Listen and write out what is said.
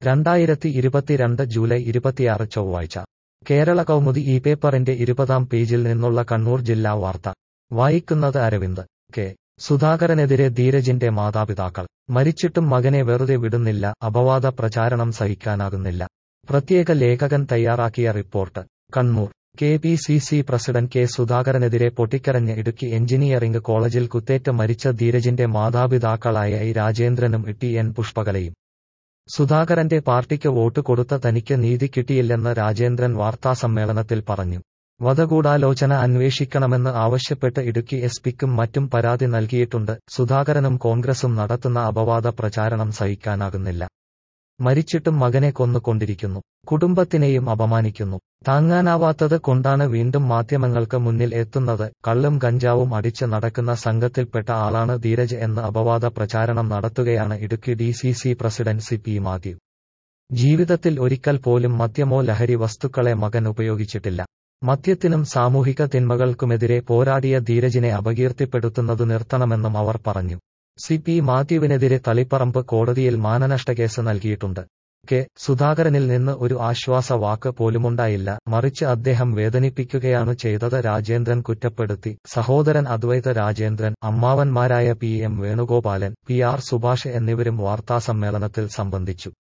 രണ്ടായിരത്തി ഇരുപത്തിരണ്ട് ജൂലൈ ഇരുപത്തിയാറ് ചൊവ്വാഴ്ച കേരള കൗമുദി ഈ പേപ്പറിന്റെ ഇരുപതാം പേജിൽ നിന്നുള്ള കണ്ണൂർ ജില്ലാ വാർത്ത വായിക്കുന്നത് അരവിന്ദ് കെ സുധാകരനെതിരെ ധീരജിന്റെ മാതാപിതാക്കൾ മരിച്ചിട്ടും മകനെ വെറുതെ വിടുന്നില്ല അപവാദ പ്രചാരണം സഹിക്കാനാകുന്നില്ല പ്രത്യേക ലേഖകൻ തയ്യാറാക്കിയ report Kannur K P C C president K സുധാകരനെതിരെ പൊട്ടിക്കരഞ്ഞ ഇടുക്കി എഞ്ചിനീയറിംഗ് കോളേജിൽ കുത്തേറ്റ് മരിച്ച ധീരജിന്റെ മാതാപിതാക്കളായ ഐ രാജേന്ദ്രനും ടി എൻ പുഷ്പകലയും സുധാകരന്റെ പാർട്ടിക്ക് വോട്ട് കൊടുത്ത തനിക്ക് നീതി കിട്ടിയില്ലെന്ന് രാജേന്ദ്രൻ വാർത്താസമ്മേളനത്തിൽ പറഞ്ഞു വധഗൂഢാലോചന അന്വേഷിക്കണമെന്ന് ആവശ്യപ്പെട്ട് ഇടുക്കി എസ് പിക്കും മറ്റും പരാതി നൽകിയിട്ടുണ്ട് സുധാകരനും കോൺഗ്രസും നടത്തുന്ന അപവാദ പ്രചാരണം സഹിക്കാനാകുന്നില്ല മരിച്ചിട്ടും മകനെ കൊന്നുകൊണ്ടിരിക്കുന്നു കുടുംബത്തിനെയും അപമാനിക്കുന്നു താങ്ങാനാവാത്തത് കൊണ്ടാണ് വീണ്ടും മാധ്യമങ്ങൾക്ക് മുന്നിൽ എത്തുന്നത് കള്ളും കഞ്ചാവും അടിച്ച് നടക്കുന്ന സംഘത്തിൽപ്പെട്ട ആളാണ് ധീരജ് എന്ന് അപവാദ പ്രചാരണം നടത്തുകയാണ് Idukki D C C president C P Mathew ജീവിതത്തിൽ ഒരിക്കൽ പോലും മദ്യമോ ലഹരി വസ്തുക്കളെ മകൻ ഉപയോഗിച്ചിട്ടില്ല മദ്യത്തിനും സാമൂഹിക തിന്മകൾക്കുമെതിരെ പോരാടിയ ധീരജിനെ അപകീർത്തിപ്പെടുത്തുന്നത് നിർത്തണമെന്നും അവർ പറഞ്ഞു സി പി മാത്യുവിനെതിരെ തളിപ്പറമ്പ് കോടതിയിൽ മാനനഷ്ടക്കേസ് നൽകിയിട്ടുണ്ട് കെ സുധാകരനിൽ നിന്ന് ഒരു ആശ്വാസ വാക്ക് പോലുമുണ്ടായില്ല മറിച്ച് അദ്ദേഹം വേദനിപ്പിക്കുകയാണ് ചെയ്തത് രാജേന്ദ്രൻ കുറ്റപ്പെടുത്തി സഹോദരൻ അദ്വൈത രാജേന്ദ്രൻ അമ്മാവന്മാരായ P M Venugopalan P R Subhash എന്നിവരും വാർത്താസമ്മേളനത്തിൽ സംബന്ധിച്ചു